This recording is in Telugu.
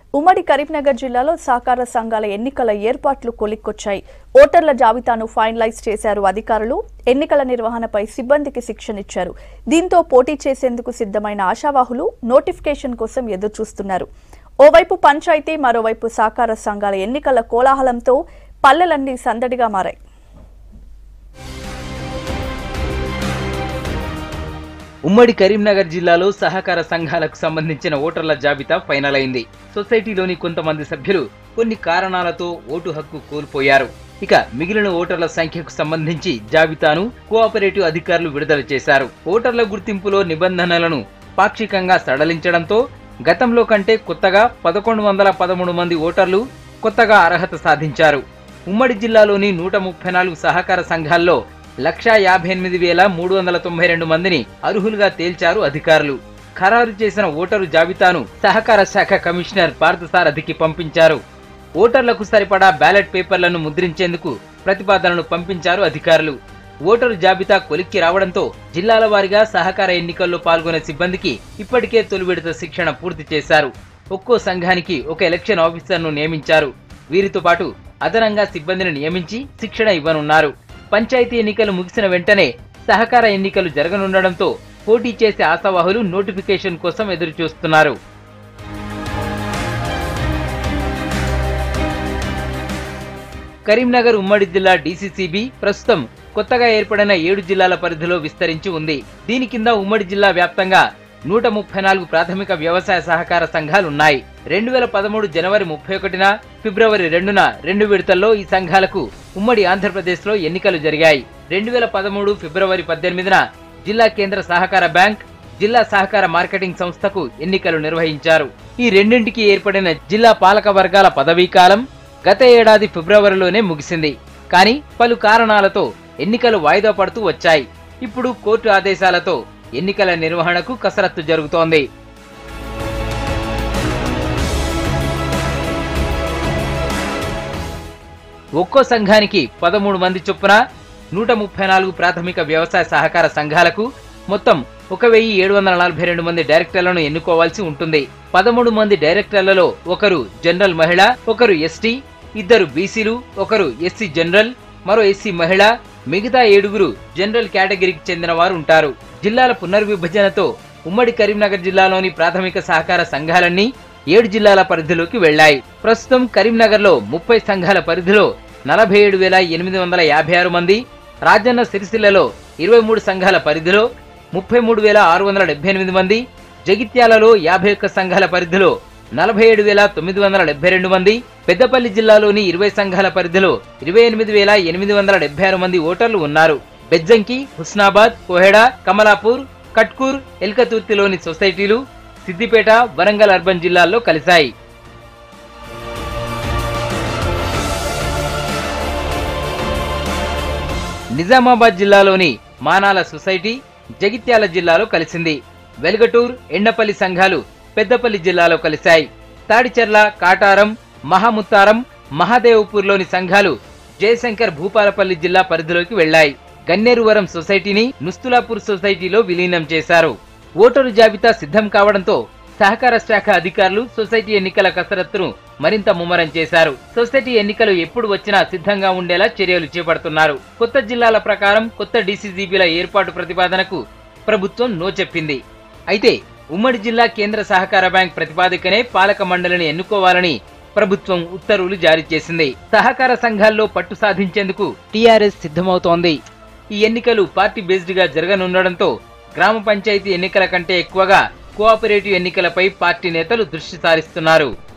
ఉమ్మడి కరీంనగర్ జిల్లాలో సహకార సంఘాల ఎన్నికల ఏర్పాట్లు కొలిక్కొచ్చాయి ఓటర్ల జాబితాను ఫైనలైజ్ చేశారు అధికారులు ఎన్నికల నిర్వహణపై సిబ్బందికి శిక్షణ ఇచ్చారు దీంతో పోటీ చేసేందుకు సిద్ధమైన ఆశావాహులు నోటిఫికేషన్ కోసం ఎదురుచూస్తున్నారు ఓవైపు పంచాయతీ మరోవైపు సహకార సంఘాల ఎన్నికల కోలాహలంతో పల్లెలన్నీ సందడిగా మారాయి ఉమ్మడి కరీంనగర్ జిల్లాలో సహకార సంఘాలకు సంబంధించిన ఓటర్ల జాబితా ఫైనల్ అయింది సొసైటీలోని కొంతమంది సభ్యులు కొన్ని కారణాలతో ఓటు హక్కు కోల్పోయారు ఇక మిగిలిన ఓటర్ల సంఖ్యకు సంబంధించి జాబితాను కోఆపరేటివ్ అధికారులు విడుదల చేశారు ఓటర్ల గుర్తింపులో నిబంధనలను పాక్షికంగా సడలించడంతో గతంలో కంటే కొత్తగా పదకొండు వందల పదమూడు మంది ఓటర్లు కొత్తగా అర్హత సాధించారు ఉమ్మడి జిల్లాలోని నూట ముప్పై నాలుగు సహకార సంఘాల్లో లక్షా యాభై ఎనిమిది వేల మూడు వందల తొంభై రెండు మందిని అర్హులుగా తేల్చారు అధికారులు ఖరారు చేసిన ఓటరు జాబితాను సహకార శాఖ కమిషనర్ పార్థసారథికి పంపించారు ఓటర్లకు సరిపడా బ్యాలెట్ పేపర్లను ముద్రించేందుకు ప్రతిపాదనను పంపించారు అధికారులు ఓటరు జాబితా కొలిక్కి రావడంతో జిల్లాల వారీగా సహకార ఎన్నికల్లో పాల్గొనే సిబ్బందికి ఇప్పటికే తొలి విడత శిక్షణ పూర్తి చేశారు ఒక్కో సంఘానికి ఒక ఎలక్షన్ ఆఫీసర్ను నియమించారు వీరితో పాటు అదనంగా సిబ్బందిని నియమించి శిక్షణ ఇవ్వనున్నారు పంచాయతీ ఎన్నికలు ముగిసిన వెంటనే సహకార ఎన్నికలు జరగనుండడంతో పోటీ చేసే ఆశావాహులు నోటిఫికేషన్ కోసం ఎదురు చూస్తున్నారు కరీంనగర్ ఉమ్మడి జిల్లా డీసీసీబీ ప్రస్తుతం కొత్తగా ఏర్పడిన ఏడు జిల్లాల పరిధిలో విస్తరించి ఉంది దీని కింద ఉమ్మడి జిల్లా వ్యాప్తంగా నూట ముప్పై నాలుగు ప్రాథమిక వ్యవసాయ సహకార సంఘాలున్నాయి రెండు వేల పదమూడు జనవరి ముప్పై ఒకటిన ఫిబ్రవరి రెండున రెండు విడతల్లో ఈ సంఘాలకు ఉమ్మడి ఆంధ్రప్రదేశ్లో ఎన్నికలు జరిగాయి రెండు వేల పదమూడు ఫిబ్రవరి పద్దెనిమిదిన జిల్లా కేంద్ర సహకార బ్యాంక్ జిల్లా సహకార మార్కెటింగ్ సంస్థకు ఎన్నికలు నిర్వహించారు ఈ రెండింటికి ఏర్పడిన జిల్లా పాలక వర్గాల పదవీకాలం గత ఏడాది ఫిబ్రవరిలోనే ముగిసింది కానీ పలు కారణాలతో ఎన్నికలు వాయిదా పడుతూ వచ్చాయి ఇప్పుడు కోర్టు ఆదేశాలతో ఎన్నికల నిర్వహణకు కసరత్తు జరుగుతోంది ఒక్కో సంఘానికి పదమూడు మంది చొప్పున నూట ముప్పై నాలుగు ప్రాథమిక వ్యవసాయ సహకార సంఘాలకు మొత్తం ఒక వెయ్యి ఏడు వందల నలభై రెండు మంది డైరెక్టర్లను ఎన్నుకోవాల్సి ఉంటుంది పదమూడు మంది డైరెక్టర్లలో ఒకరు జనరల్ మహిళ ఒకరు ఎస్టీ ఇద్దరు బీసీలు ఒకరు ఎస్సీ జనరల్ మరో ఎస్సీ మహిళ మిగతా ఏడుగురు జనరల్ కేటగిరీకి చెందిన వారు ఉంటారు జిల్లాల పునర్విభజనతో ఉమ్మడి కరీంనగర్ జిల్లాలోని ప్రాథమిక సహకార సంఘాలన్నీ ఏడు జిల్లాల పరిధిలోకి వెళ్లాయి ప్రస్తుతం కరీంనగర్లో ముప్పై సంఘాల పరిధిలో నలభై ఏడు వేల ఎనిమిది వందల యాభై ఆరు మంది రాజన్న సిరిసిల్లలో ఇరవై మూడు సంఘాల పరిధిలో ముప్పై మూడు వేల ఆరు వందల డెబ్బై ఎనిమిది మంది జగిత్యాలలో యాభై ఒక్క సంఘాల పరిధిలో నలభై ఏడు వేల తొమ్మిది వందల డెబ్బై రెండు మంది పెద్దపల్లి జిల్లాలోని ఇరవై సంఘాల పరిధిలో ఇరవై ఎనిమిది వేల ఎనిమిది వందల డెబ్బై ఆరు మంది ఓటర్లు ఉన్నారు బెజ్జంకి హుస్నాబాద్ కోహెడా కమలాపూర్ కట్కూర్ ఎల్కతుర్తిలోని సొసైటీలు సిద్దిపేట వరంగల్ అర్బన్ జిల్లాల్లో కలిశాయి నిజామాబాద్ జిల్లాలోని మానాల సొసైటీ జగిత్యాల జిల్లాలో కలిసింది వెల్గటూర్ ఎండపల్లి సంఘాలు పెద్దపల్లి జిల్లాలో కలిశాయి తాడిచెర్ల కాటారం మహాముత్తారం మహాదేవ్పూర్లోని సంఘాలు జయశంకర్ భూపాలపల్లి జిల్లా పరిధిలోకి వెళ్లాయి గన్నేరువరం సొసైటీని నుస్తులాపూర్ సొసైటీలో విలీనం చేశారు ఓటరు జాబితా సిద్ధం కావడంతో సహకార శాఖ అధికారులు సొసైటీ ఎన్నికల కసరత్తును మరింత ముమ్మరం చేశారు సొసైటీ ఎన్నికలు ఎప్పుడు వచ్చినా సిద్ధంగా ఉండేలా చర్యలు చేపడుతున్నారు కొత్త జిల్లాల ప్రకారం కొత్త డీసీజీబీల ఏర్పాటు ప్రతిపాదనకు ప్రభుత్వం నో చెప్పింది అయితే ఉమ్మడి జిల్లా కేంద్ర సహకార బ్యాంక్ ప్రతిపాదికనే పాలక మండలిని ఎన్నుకోవాలని ప్రభుత్వం ఉత్తర్వులు జారీ చేసింది సహకార సంఘాల్లో పట్టు సాధించేందుకు టీఆర్ఎస్ సిద్ధమవుతోంది ఈ ఎన్నికలు పార్టీ బేస్డ్ గా జరగనుండడంతో గ్రామ పంచాయతీ ఎన్నికల కంటే ఎక్కువగా కోఆపరేటివ్ ఎన్నికలపై పార్టీ నేతలు దృష్టి సారిస్తున్నారు